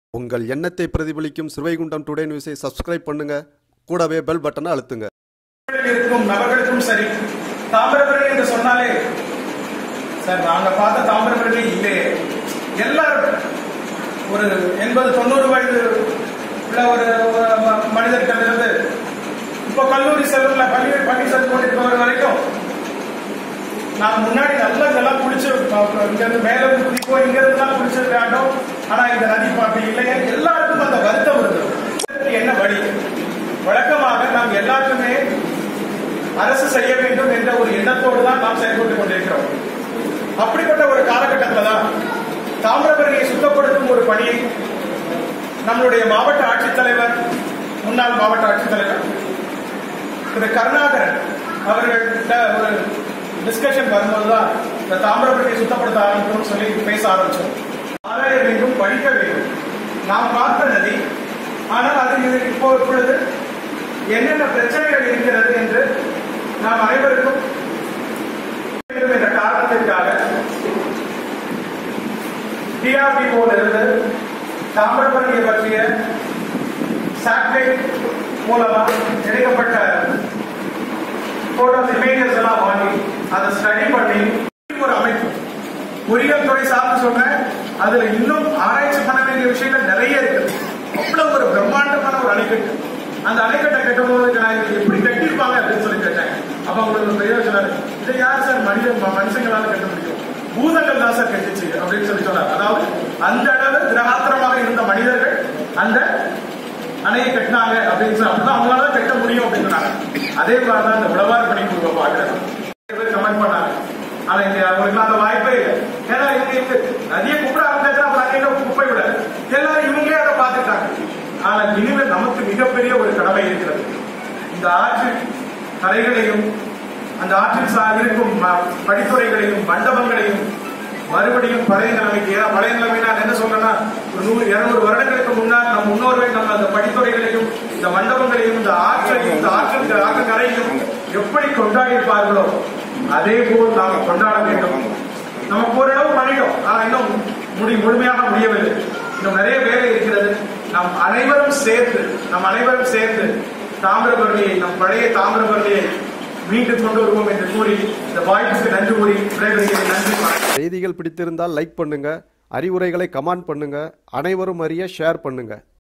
உங்கள் எண்ணத்தை பிரதிபலிக்கும் சிறுவைகுண்டம் டுடே நியூஸை சப்ஸ்கிரைப் பண்ணுங்க கூடவே பெல் பட்டனை அழுத்துங்க இருக்கும் நபர்களுக்கும் சரி தாமிரபரணி என்று சொன்னாலே சார் நாங்க பார்த்த தாமிரபரணி இல்லையே எல்லாரும் ஒரு எண்பது தொண்ணூறு வயது உள்ள ஒரு ஒரு ம- மனிதர்கிட்ட இருந்து இப்போ கல்லூரி செல்வங்கள பள்ளி பள்ளி சென்று கொண்டிருப்பவர் வரைக்கும் நான் முன்னாடி நல்லா இதெல்லாம் குளிச்சு இங்க இருந்து மேல இருந்து குதிப்போம் இங்க இருந்து தான் குளிச்சு விளையாண்டோம் ஆனா இந்த நதி பாட்டு இல்லையே எல்லாருக்கும் அந்த வருத்தம் இருந்தது இதற்கு என்ன வழி வழக்கமாக நாம் எல்லாருக்குமே அரசு செய்ய வேண்டும் என்ற ஒரு எண்ணத்தோடு தான் நாம் செயல்பட்டுக் கொண்டிருக்கிறோம் அப்படிப்பட்ட ஒரு காலகட்டத்தில் தான் தாமிரபரணியை சுத்தப்படுத்தும் ஒரு பணியை நம்மளுடைய மாவட்ட ஆட்சித்தலைவர் முன்னாள் மாவட்ட ஆட்சித்தலைவர் திரு கருணாகரன் அவர்கள்ட்ட ஒரு டிஸ்கஷன் வரும்போதுதான் இந்த தாமிரபரணியை சுத்தப்படுத்த ஆரம்பிக்கணும்னு சொல்லி பேச ஆரம்பிச்சோம் ஆராய வேண்டும் படிக்க வேண்டும் நாம் பார்த்த நதி ஆனால் அது இது இப்போ இப்பொழுது என்னென்ன பிரச்சனைகள் இருக்கிறது என்று நாம் அனைவருக்கும் வேண்டும் என்ற காரணத்திற்காக டிஆர்டிஓல இருந்து தாமிரபரணியை பற்றிய சேட்டலைட் மூலமா எடுக்கப்பட்ட போட்டோஸ் இமேஜஸ் எல்லாம் வாங்கி அதை ஸ்டடி பண்ணி ஒரு அமைப்பு பொறியியல் துறை சார்ந்து சொல்றேன் அதுல இன்னும் ஆராய்ச்சி பண்ண வேண்டிய விஷயங்கள் நிறைய இருக்கு அவ்வளவு ஒரு பிரம்மாண்டமான ஒரு அணைக்கட்டு அந்த அணைக்கட்டை கட்டும்போது நான் இதை எப்படி கட்டியிருப்பாங்க அப்படின்னு சொல்லி கேட்டேன் அப்ப உங்களுக்கு ஒரு பெரிய சொன்னாரு இதை யார் சார் மனித ம- மனுஷங்களால கட்ட முடியும் பூதங்கள் தான் சார் கட்டுச்சு அப்படின்னு சொல்லி சொன்னார் அதாவது அந்த அளவு திரகாத்திரமாக இருந்த மனிதர்கள் அந்த அணையை கட்டினாங்க அப்படின்னு சொல்லி அப்படிதான் அவங்களால தான் கட்ட முடியும் அப்படின்னு சொன்னாங்க அதே மாதிரி தான் இந்த உழவார் பணி குழுவை பாக்குறேன் பேர் கமெண்ட் பண்ணாங்க ஆனா இங்க அவங்களுக்கு அந்த வாய்ப்பே இல்லை ஏன்னா இவங்க இங்க நதியை கூப்பிட ஆரம்பிச்சா அப்புறம் அங்கே குப்பை விட எல்லாரும் இவங்களே அதை பார்த்துட்டாங்க ஆனா இனிமேல் நமக்கு மிகப்பெரிய ஒரு கடமை இருக்கிறது இந்த ஆற்றில் கரைகளையும் அந்த ஆற்றில் சா- இருக்கும் ம- படித்துறைகளையும் மண்டபங்களையும் மறுபடியும் பழைய நிலைமைக்கு ஏன்னா பழைய நிலைமை நான் என்ன சொல்றேன்னா ஒரு நூறு இருநூறு வருடங்களுக்கு முன்னால் நம் முன்னோர்கள் நம்ம அந்த படித்துறைகளையும் இந்த மண்டபங்களையும் இந்த ஆற்றையும் இந்த ஆற்றில் ஆற்று கரையும் எப்படி கொண்டாடி இருப்பார்களோ அதே போல் நாம் கொண்டாட வேண்டும் நமக்கு ஓரளவு பண்ணிட்டோம் ஆனா இன்னும் முடி முழுமையாக முடியவில்லை இன்னும் நிறைய வேலை இருக்கிறது நாம் அனைவரும் சேர்ந்து நம் அனைவரும் சேர்ந்து தாமிரபரணியை நம் பழைய தாமிரபரணியை மீண்டும் கொண்டு வருவோம் என்று கூறி இந்த வாய்ப்புக்கு நன்றி கூறி விடைபெறுகிறேன் நன்றி வணக்கம். செய்திகள் பிடித்திருந்தால் லைக் பண்ணுங்க அறிவுரைகளை கமெண்ட் பண்ணுங்க அனைவரும் அறிய ஷேர் பண்ணுங்க